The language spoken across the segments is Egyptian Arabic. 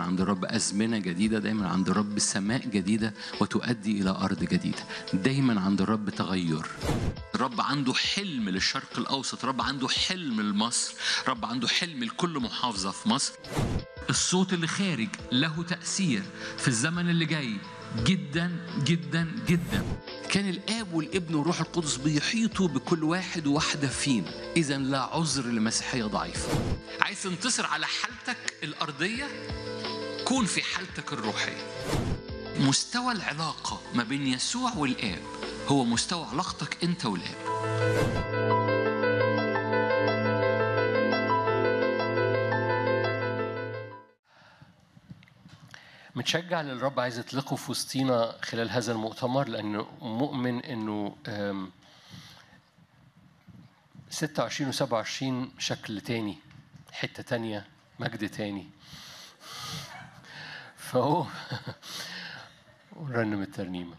عند الرب أزمنة جديدة دايما عند الرب سماء جديدة وتؤدي إلى أرض جديدة دايما عند الرب تغير الرب عنده حلم للشرق الأوسط الرب عنده حلم لمصر الرب عنده حلم لكل محافظة في مصر الصوت اللي خارج له تأثير في الزمن اللي جاي جدا جدا جدا كان الاب والابن والروح القدس بيحيطوا بكل واحد وواحده فينا اذا لا عذر لمسيحيه ضعيفه عايز تنتصر على حالتك الارضيه كون في حالتك الروحيه مستوى العلاقه ما بين يسوع والاب هو مستوى علاقتك انت والاب متشجع اللي الرب عايز يطلقه في وسطينا خلال هذا المؤتمر لأنه مؤمن إنه آم، 26 و 27 شكل تاني حتة تانية مجد تاني فهو ونرنم الترنيمة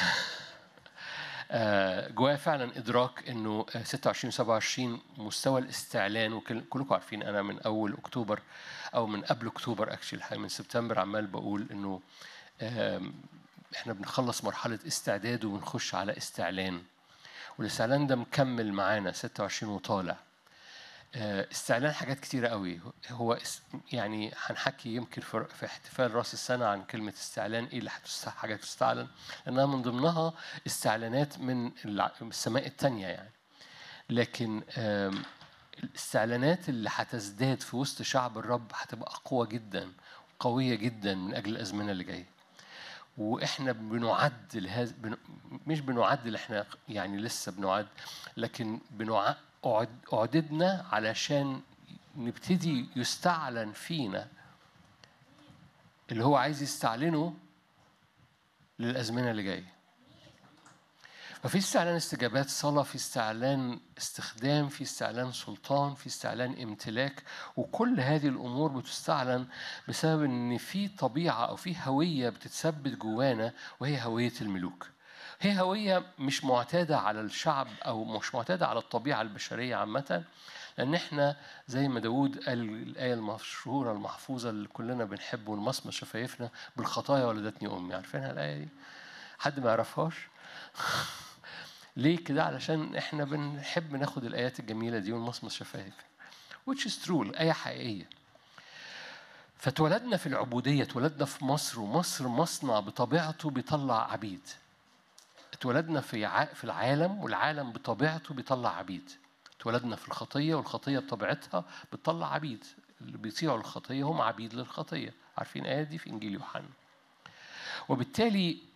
آه، جوايا فعلا ادراك انه آه، 26 و 27 مستوى الاستعلان وكلكم عارفين انا من اول اكتوبر او من قبل اكتوبر اكشلي من سبتمبر عمال بقول انه آم، احنا بنخلص مرحله استعداد وبنخش على استعلان والاستعلان ده مكمل معانا 26 وطالع آه، استعلان حاجات كتيرة قوي هو اس- يعني هنحكي يمكن في في احتفال راس السنة عن كلمة استعلان ايه اللي هتست- حاجات تستعلن لأنها من ضمنها استعلانات من الع- السماء التانية يعني لكن آم، الاستعلانات اللي هتزداد في وسط شعب الرب هتبقى أقوى جدا قوية جدا من أجل الأزمنة اللي جاية واحنا بنعد لهذا بن... مش بنعد احنا يعني لسه بنعد لكن بنع... أعد- اعددنا علشان نبتدي يستعلن فينا اللي هو عايز يستعلنه للازمنه اللي جايه ففي استعلان استجابات صلاة في استعلان استخدام في استعلان سلطان في استعلان امتلاك وكل هذه الأمور بتستعلن بسبب إن في طبيعة أو في هوية بتتثبت جوانا وهي هوية الملوك هي هوية مش معتادة على الشعب أو مش معتادة على الطبيعة البشرية عامة لأن إحنا زي ما داود قال الآية المشهورة المحفوظة اللي كلنا بنحبه ونمصمص شفايفنا بالخطايا ولدتني أمي عارفينها الآية دي؟ حد ما يعرفهاش؟ ليه كده علشان احنا بنحب ناخد الايات الجميله دي ونمصمص شفايف which is true الايه حقيقيه فاتولدنا في العبوديه اتولدنا في مصر ومصر مصنع بطبيعته بيطلع عبيد اتولدنا في ع... في العالم والعالم بطبيعته بيطلع عبيد اتولدنا في الخطيه والخطيه بطبيعتها بتطلع عبيد اللي بيطيعوا الخطيه هم عبيد للخطيه عارفين الايه دي في انجيل يوحنا وبالتالي